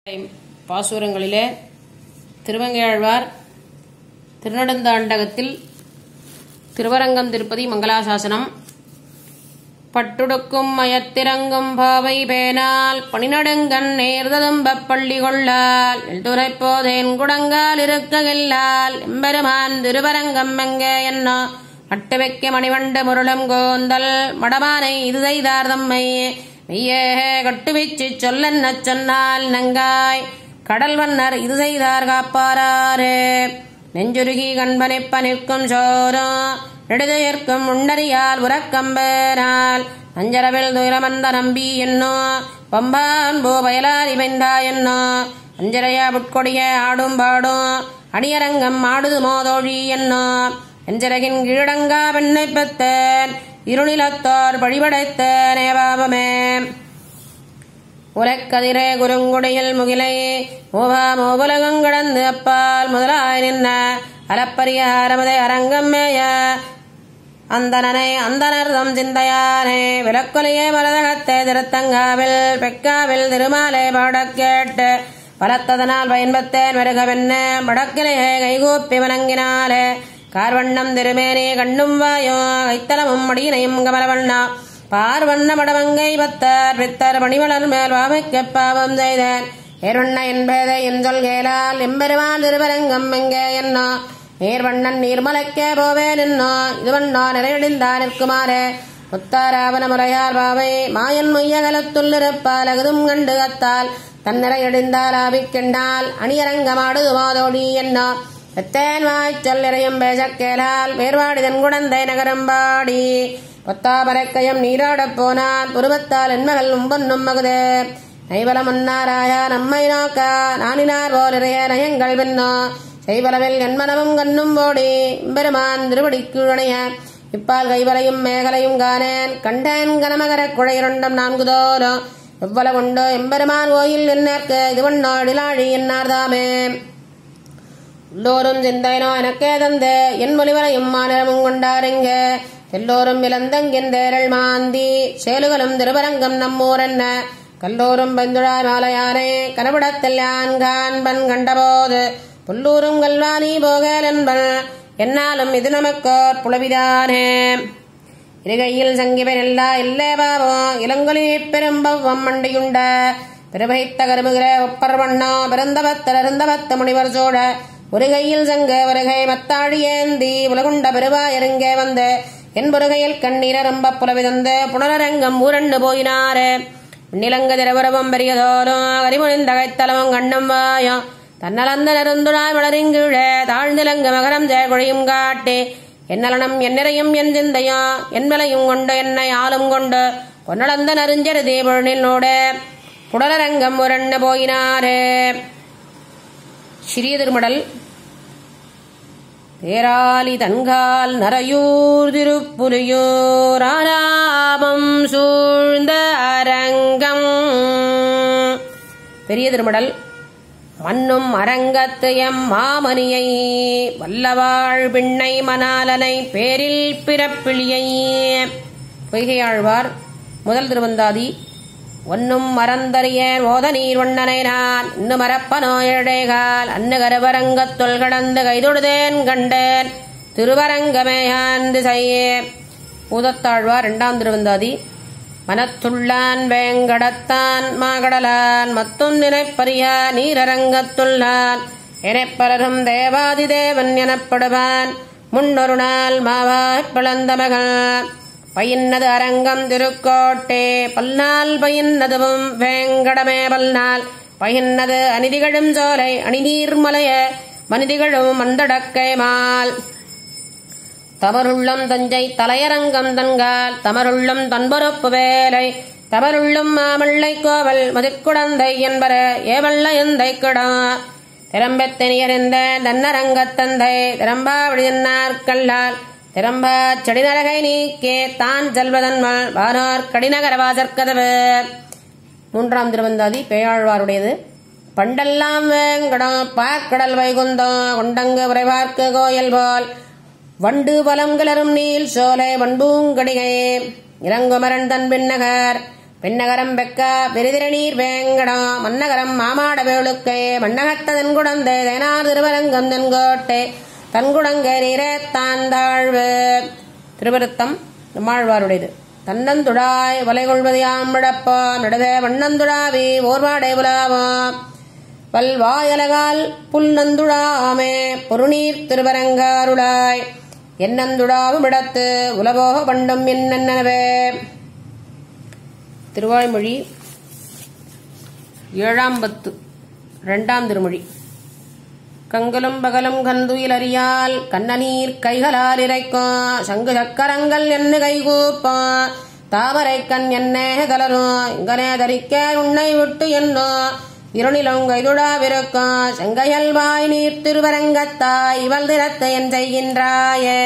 பாசுரங்களிலே திருவங்கையாழ்வார் திருநடந்தாண்டகத்தில் திருவரங்கம் திருப்பதி மங்களாசாசனம் பட்டுடுக்கும் மயத்திறங்கும் பாவை பேனால் பணிநடுங்கன் நேர்ததும்பப் பள்ளி கொள்ளால் எழுத்துரைப்போதேன் குடங்கால் இருக்ககில்லால் எம்பெருமான் திருவரங்கம் எங்கே என்னோ மட்டு வைக்க மணிவண்டு முருளம் கோந்தல் மடமானை இது செய்தார் தம்மை மெய்யே கட்டுவிச்சு சொல்லென்ன சொன்னால் நங்காய் கடல் வண்ணர் இது செய்தார் காப்பாராறு நெஞ்சுருகி கண்பனிப்ப நிற்கும் சோறும் நெடுதுயிர்க்கும் முன்னறியால் உறக்கம்பேனால் அஞ்சரவில் துயரமந்த நம்பி என்னோ பம்பான் பூ பயலாரி வைந்தா என்னோ அஞ்சரையா புட்கொடிய ஆடும் பாடும் அடியரங்கம் ஆடுது மோதோழி என்னோ எஞ்சரகின் கீழடங்கா பெண்ணை பெத்தேன் இருநிலத்தோர் வழிபடைத்தேன் ஏவாபமே உலக்கதிரே குறுங்குடியில் முகிலை மூவா மூவுலகம் கடந்து அப்பால் முதலாய் நின்ன அலப்பரியாரமதை அரங்கம் மேய அந்தனனை அந்தனர்தம் சிந்தையானே விலக்கொலியே மரதகத்தே திருத்தங்காவில் பெக்காவில் திருமாலை பாடக் கேட்டு பலத்ததனால் பயன்பத்தேன் வருகவென்ன மடக்கிலேயே கைகூப்பி வணங்கினாலே கார்வண்ணம் திருமேனே கண்ணும் வாயோ கைத்தலமும் மடியினையும் கமலவண்ணா பார்வண்ண மடமங்கை பத்தார் பித்தர் மணிவளர் மேல் வாமைக்க பாவம் செய்தேன் ஏர்வண்ண என்பதை என் சொல் கேளால் எம்பெருமான் திருவரங்கம் எங்கே என்னோ நேர்வண்ணன் நீர்மலைக்கே போவேன் என்னோ இதுவண்ணோ நிறையடிந்தான் நிற்குமாறே முத்தாராவன முறையார் பாவை மாயன் மொய்யகலத்துள் இருப்பால் அகுதும் கண்டு கத்தால் தன்னிறையடிந்தால் ஆவிக்கின்றால் அணியரங்கமாடுது மாதோடி என்னோ எத்தேன் வாய்ச் சொல்லிறையும் பேசக் கேளால் வேர்வாடி தன் குடந்தை நகரம்பாடி பொத்தாபரைக்கயம் நீராடப் போனான் புருவத்தால் என்மகள் உம்பொன்னும் மகுதே நைவலம் முன்னாராயா நம்மை நோக்கா நானினார் போலிறைய நயங்கள் பின்னோ செய்வளவில் என்மனமும் கண்ணும் போடி பெருமான் திருவடிக்குழைய இப்பால் கைவலையும் மேகலையும் காணேன் கண்டேன் கனமகர குழையிரண்டம் நான்கு தோறும் எவ்வளவு உண்டோ எம்பெருமான் கோயில் என்னற்கு இதுவண்ணோ இடிலாழி என்னார்தாமே எல்லோரும் சிந்தைனோ எனக்கே தந்து என் மொழிவரையும் மாநிலமும் கொண்டாருங்க எல்லோரும் விலந்தங்கின்றேரள் மாந்தி சேலுகளும் திருவரங்கம் நம்மூரென்ன கல்லோரும் பந்துழாய் மாலையானே கனவிடத்தில் யான்கான்பன் கண்டபோது புல்லூரும் கல்வானி போகல் என்பன் என்னாலும் இது நமக்கோர் புலவிதானே இருகையில் சங்கிவன் எல்லா இல்லே பாவோ இளங்கொலி பெரும்பவம் மண்டியுண்ட பெருவைத்த கருமுகிற ஒப்பர்வண்ணோ பிறந்தபத்தர் இருந்தபத்த முனிவர் சோழ ஒரு கையில் சங்க வருகை மத்தாழி ஏந்தி உலகுண்ட பெருவாயருங்கே வந்து என் பொருகையில் கண்ணீரம்ப புலவிதந்து புனரரங்கம் ஊரண்டு போயினாரே நிலங்க திரவரவம் பெரியதோரும் கரிமுனிந்த கைத்தலமும் கண்ணும் வாயும் தன்னலந்த நெருந்துடாய் மலரிங்கீழே தாழ்நிலங்க மகரம் ஜெயகுழியும் காட்டி என்னலனம் என்னையும் என் சிந்தையா என் விலையும் கொண்டு என்னை ஆளும் கொண்டு பொன்னளந்த நறுஞ்சரு தீபொழினோடு புடலரங்கம் உரண்டு போயினாரே சிறிய திருமடல் பேராலி தன்கால் நரையூர் திருப்புலியூர் ஆராமம் சூழ்ந்த அரங்கம் பெரிய திருமடல் மண்ணும் அரங்கத்து எம் மாமணியை வல்லவாழ் பிண்ணை மணாலனை பேரில் பிறப்பிழியை பொய்கையாழ்வார் முதல் திருவந்தாதி ஒன்னும் மறந்தறியேன் ஓத நீர் வண்ணனை நான் இன்னும் மரப்பனோ ஏழைகால் அன்னு கருவரங்கத்துள் கடந்து கைதொடுதேன் கண்டேன் திருவரங்கமேயான் திசையே பூதத்தாழ்வார் இரண்டாம் திருவந்தாதி மனத்துள்ளான் வேங்கடத்தான் மாகடலான் மத்தும் நினைப்பறிய நீரரங்கத்துள்ளான் எனப்பலரும் தேவாதி தேவன் எனப்படுவான் முன்னொரு நாள் மாவாய்ப் பிளந்த மகள் பயின்னது அரங்கம் திருக்கோட்டே பல்நாள் பயின்னதுவும் வேங்கடமே பல்நாள் பயின்னது அனிதிகழும் சோலை அணிநீர்மலைய மனிதிகழும் மந்தடக்கை மால் தவறுள்ளம் தஞ்சை தலையரங்கம் தன்கால் தமருள்ளம் தன்பொறுப்பு வேலை தவறுள்ளும் மாமள்ளை கோவல் மதிக்குடந்தை என்பர ஏவல்ல எந்தை கிடா திறம்பெத்தனியறிந்த தன்னரங்கத்தந்தை திறம்பாவிடினார்கல்லால் திறம்பா செடிநரகை நீக்கே தான் செல்வதன்மல் வானோர் கடிநகரவாசற்கதவு மூன்றாம் திருவந்தாதி பேயாழ்வாருடையது பண்டெல்லாம் வேங்கடம் பாக்கடல் வைகுந்தம் கொண்டங்கு உறைவார்க்கு கோயில் போல் வண்டு பலம் கிளரும் நீல் சோலை வன்பூங்கடிகை இளங்குமரன் தன் பின்னகர் பெண்ணகரம் பெக்க பெரிதிரநீர் வேங்கடம் மன்னகரம் மாமாட வேளுக்கை மன்னகத்ததன் குடந்தை தேனார் திருவரங்கம் தென்கோட்டை தன்குடங்க நீரே தாழ்வு திருவருத்தம் நம்மாழ்வாருடையது தன்னந்துடாய் வலை கொள்வது யாம் விடப்போ நடுவே வண்ணந்துடாவி ஓர்வாடை உலாவோம் பல்வாயலகால் புல்நந்துடாமே பொருநீர் திருவரங்காருளாய் என்னந்துடாவும் விடத்து உலகோக பண்டும் என்னென்னவே திருவாய்மொழி ஏழாம் பத்து இரண்டாம் திருமொழி கங்கலும் பகலும் கந்துயில் அறியால் கண்ணநீர் கைகளால் இறைக்கும் சங்கு சக்கரங்கள் என்ன கைகூப்போம் தாமரை கண் என்னே கலரும் இங்கனே தரிக்க உன்னை விட்டு என்னோ இருளிலும் கைதுடாவிருக்கும் செங்கையல் வாய் நீர் திருவரங்கத்தாய் இவள் திறத்தை என் செய்கின்றாயே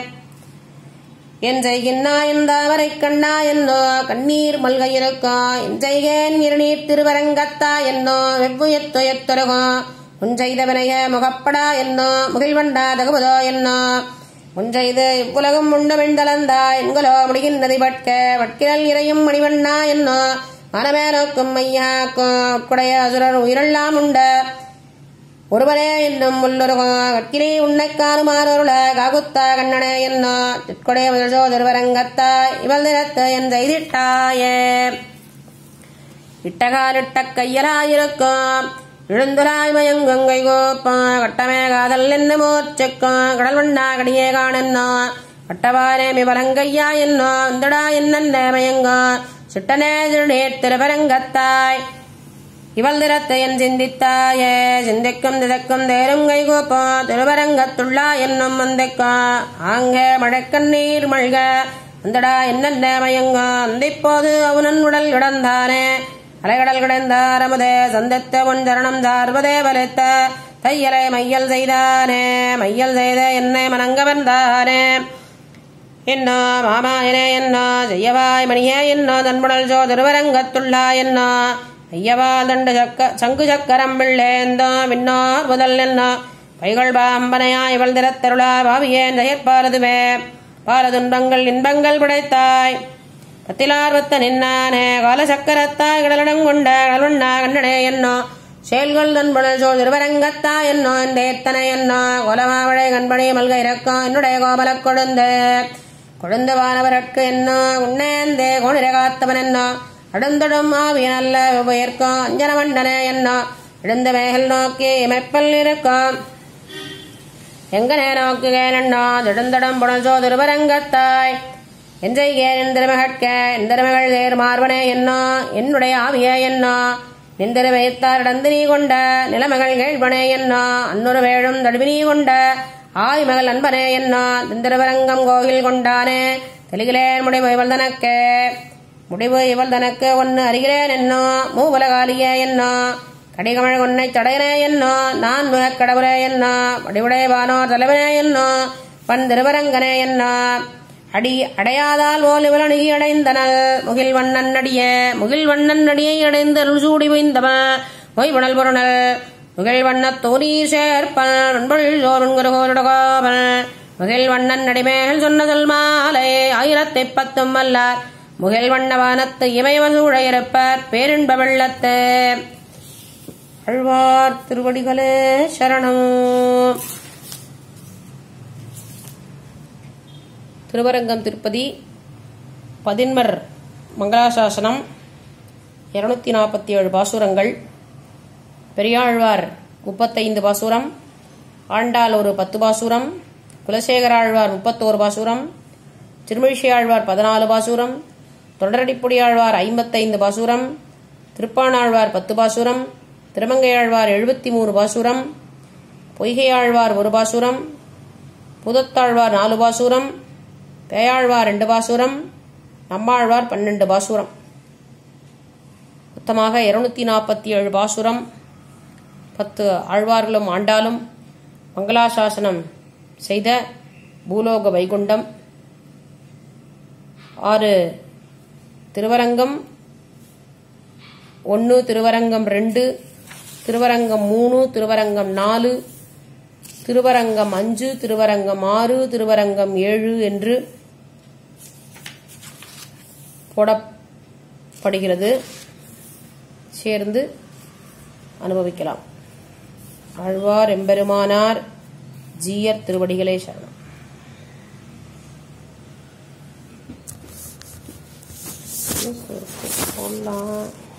என் செய்கின்னா எந்தாமரை கண்ணா என்னோ கண்ணீர் மல்க இருக்கும் என் செய்கேன் இருநீர் திருவரங்கத்தா என்னோ வெவ்வுயத்துயத்துருகும் உன் செய்த வினைய முகப்படா என்னோ முகில்வண்டா தகுவதோ என்னோ உன் செய்து இவ்வுலகம் உண்டு வெண்தளந்தா என்களோ முடிகின்றதை பட்க வட்கிரல் இறையும் மணிவண்ணா என்னோ மனமே நோக்கும் ஐயாக்கும் உட்குடைய அசுரர் உயிரெல்லாம் உண்ட ஒருவனே என்னும் உள்ளொருகும் கட்கிலே உன்னை காணுமாறுருள காகுத்தா கண்ணனே என்னோ திட்கொடைய முதல்சோ திருவரங்கத்தா இவள் நிறத்து என் செய்திட்டாயே இட்டகாலிட்ட கையலாயிருக்கும் இழுந்துலாய் மயங்கும் கைகோப்பம் கட்டமே காதல் என்ன மூர்ச்சிக்கும் கடல் வண்ணா கடியே காணன்னோ கட்டவாரே மிவலங்கையா என்னோ இந்தடா என்ன மயங்கோ சுட்டனே திருநீர் திருவரங்கத்தாய் இவள் திறத்தை என் சிந்தித்தாயே சிந்திக்கும் திதக்கும் தேரும் கைகோப்போ திருவரங்கத்துள்ளா என்னும் வந்தைக்கும் ஆங்கே மழைக்கண்ணீர் மழ்க அந்தடா என்னென்ன மயங்க அந்திப்போது அவனன் உடல் இடந்தானே அலைகடல் கிடந்தார் அமுதே சந்தத்த உன் சரணம் சார்வதே வலித்த தையலை மையல் செய்தானே மையல் செய்த என்னை மணங்க வந்தானே என்னோ மாமாயனே என்னோ செய்யவாய் மணியே என்னோ தன்புடல் சோ திருவரங்கத்துள்ளா என்னோ ஐயவா தண்டு சக்க சங்கு சக்கரம் பிள்ளேந்தோ மின்னோர் முதல் என்னோ பைகள் பாம்பனையா இவள் திறத்தருளா பாவியேன் செயற்பாலதுவே பால துன்பங்கள் இன்பங்கள் படைத்தாய் பத்திலார்வத்த நின்னானே கால சக்கரத்தாய் கடலிடம் கொண்ட கடலுண்ணா கண்ணனே என்னோ செயல்கள் தன்புடல் சோ திருவரங்கத்தா என்னோ இந்த எத்தனை என்னோ கோலமாவழை கண்பணி மல்க இறக்கம் என்னுடைய கோமலக் கொழுந்து கொழுந்து வானவரற்கு என்னோ உன்னேந்தே கோணிர காத்தவன் என்னோ அடுந்தடும் ஆவிய நல்ல உபயர்க்கும் அஞ்சன மண்டனே என்னோ எழுந்த மேகல் நோக்கி இமைப்பல் இருக்கும் எங்கனே நோக்குகேன் என்னோ திடுந்தடம் புடஞ்சோ திருவரங்கத்தாய் எஞ்செய்கேன் திருமகட்க எந்திரமகள் தேர் மார்பனே என்னோ என்னுடைய ஆவிய என்னோ நிந்திரமைத்தாரிடந்து நீ கொண்ட நிலமகள் கேள்வனே என்னோ அன்னொரு வேழும் தடுவி நீ கொண்ட ஆய் மகள் அன்பனே என்னோ திந்திரவரங்கம் கோவில் கொண்டானே தெளிகிலேன் முடிவு இவள் தனக்கே முடிவு இவள் தனக்கு ஒன்னு அறிகிறேன் என்னோ மூவுலகாலியே என்னோ கடிகமழ் உன்னை தடையனே என்னோ நான் முகக் கடவுளே என்னோ வடிவுடையவானோர் தலைவனே என்னோ பன் திருவரங்கனே என்னோ அடி அடையாதால் ஓல் இவளணுகி அடைந்தனல் முகில் வண்ணன் அடிய முகில் வண்ணன் அடியை அடைந்து அருள் சூடி வைந்தவன் பொய் புனல் பொருணல் முகில் வண்ணத் தோனி சேர்ப்பல் நண்பொழில் சோறுங்குருகோருடகோபல் முகில் வண்ணன் அடிமேல் சொன்ன சொல் மாலை ஆயிரத்தை பத்தும் வல்லார் முகில் வண்ண வானத்து இமைவன் சூழ இருப்பர் பேரின்ப வெள்ளத்து அழ்வார் திருவடிகளே சரணம் திருவரங்கம் திருப்பதி பதின்மர் மங்களாசாசனம் இருநூத்தி நாற்பத்தி ஏழு பாசுரங்கள் பெரியாழ்வார் முப்பத்தைந்து பாசுரம் ஆண்டாள் ஒரு பத்து பாசுரம் குலசேகராழ்வார் முப்பத்தோரு பாசுரம் திருமிழிசையாழ்வார் பதினாலு பாசுரம் தொடரடிப்புடியாழ்வார் ஐம்பத்தைந்து பாசுரம் திருப்பாணாழ்வார் பத்து பாசுரம் திருமங்கையாழ்வார் எழுபத்தி மூணு பாசுரம் பொய்கையாழ்வார் ஒரு பாசுரம் புதத்தாழ்வார் நாலு பாசுரம் பேயாழ்வார் ரெண்டு பாசுரம் நம்மாழ்வார் பன்னெண்டு பாசுரம் மொத்தமாக இருநூத்தி நாற்பத்தி ஏழு பாசுரம் பத்து ஆழ்வார்களும் ஆண்டாலும் மங்களாசாசனம் செய்த பூலோக வைகுண்டம் ஆறு திருவரங்கம் ஒன்று திருவரங்கம் ரெண்டு திருவரங்கம் மூணு திருவரங்கம் நாலு திருவரங்கம் அஞ்சு திருவரங்கம் ஆறு திருவரங்கம் ஏழு என்று போட படுகிறது சேர்ந்து அனுபவிக்கலாம் ஆழ்வார் எம்பெருமானார் ஜீயர் திருவடிகளே சரணம் போடலாம்